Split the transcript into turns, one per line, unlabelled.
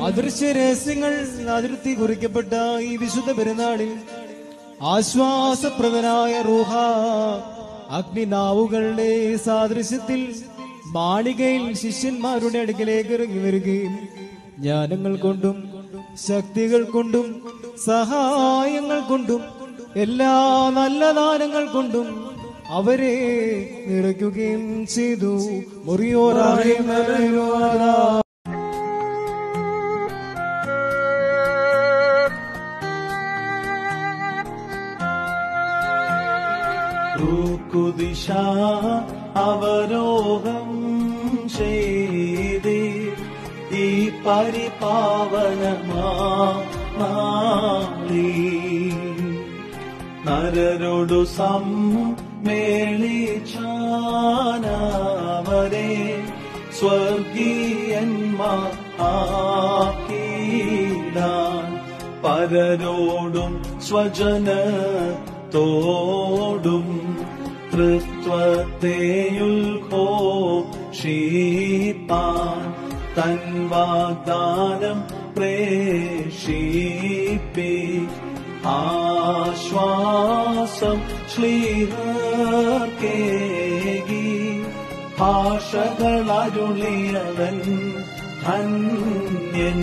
അദൃശ്യ രഹസ്യങ്ങൾ അതിർത്തി കുറിക്കപ്പെട്ട ഈ വിശുദ്ധ പെരുന്നാളിൽ ആശ്വാസപ്രദനായ റൂഹ അഗ്നിനാവുകളുടെ സാദൃശ്യത്തിൽ മാളികയിൽ ശിഷ്യന്മാരുടെ അടുക്കലേക്ക് ഇറങ്ങി വരികയും ജ്ഞാനങ്ങൾ കൊണ്ടും ശക്തികൾ കൊണ്ടും സഹായങ്ങൾ കൊണ്ടും എല്ലാ നല്ല ദാനങ്ങൾ കൊണ്ടും അവരെ നിറയ്ക്കുകയും ചെയ്തു മുറിയോറായി മറയുവാനാ
കുദിശ അവരോഹം ചെയ്തേ ഈ പരിപാവനമാ നാളീ നരരോടു സമ്മേളിച്ചാനവരെ സ്വർഗീയന്മാർ ആക്കീടാൻ പരരോടും സ്വജനത്തോടും തൃത്വത്തെയുൽഘോഷിപ്പാൻ തൻ വാഗ്ദാനം പ്രേഷിപ്പി ആശ്വാസം ശ്ലീഹർക്കേകി ഭാഷകളരുളിയവൻ ധന്യൻ